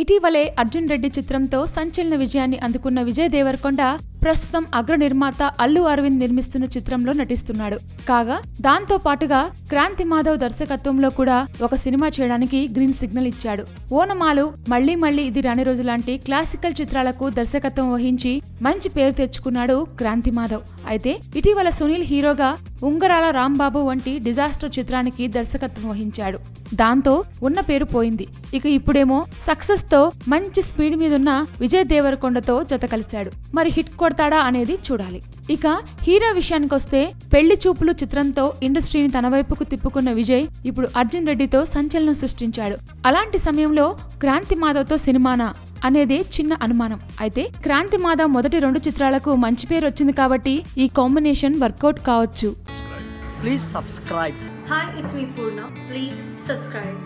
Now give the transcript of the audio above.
ఇటీవలే అర్జున్ రెడ్డి చిత్రంతో సంచలన విజయాన్ని అందుకున్న విజయ్ దేవరకొండ ప్రస్తుతం అగ్ర నిర్మాత అల్లు అరవింద్ నిర్మిస్తున్న చిత్రంలో నటిస్తున్నాడు కాగా దాంతో పాటుగా క్రాంతి మాధవ్ దర్శకత్వంలో కూడా ఒక సినిమా చేయడానికి గ్రీన్ సిగ్నల్ ఇచ్చాడు ఓనమాలు మళ్లీ మళ్లీ ఇది రాని రోజు లాంటి క్లాసికల్ చిత్రాలకు దర్శకత్వం వహించి మంచి పేరు తెచ్చుకున్నాడు క్రాంతి మాధవ్ అయితే ఇటీవల సునీల్ హీరోగా ఉంగరాల రాంబాబు వంటి డిజాస్టర్ చిత్రానికి దర్శకత్వం వహించాడు దాంతో ఉన్న పేరు పోయింది ఇక ఇప్పుడేమో సక్సెస్ తో మంచి స్పీడ్ మీదున్న విజయ్ దేవరకొండతో జత కలిశాడు మరి హిట్ కొడతాడా అనేది చూడాలి ఇక హీరో విషయానికొస్తే పెళ్లి చూపులు చిత్రంతో ఇండస్ట్రీని తన వైపుకు తిప్పుకున్న విజయ్ ఇప్పుడు అర్జున్ రెడ్డితో సంచలనం సృష్టించాడు అలాంటి సమయంలో క్రాంతి మాధవ్తో సినిమానా అనేది చిన్న అనుమానం అయితే క్రాంతి మాధవ్ మొదటి రెండు చిత్రాలకు మంచి పేరు వచ్చింది కాబట్టి ఈ కాంబినేషన్ వర్కౌట్ కావచ్చు Please subscribe. Hi, it's me Purna. Please subscribe.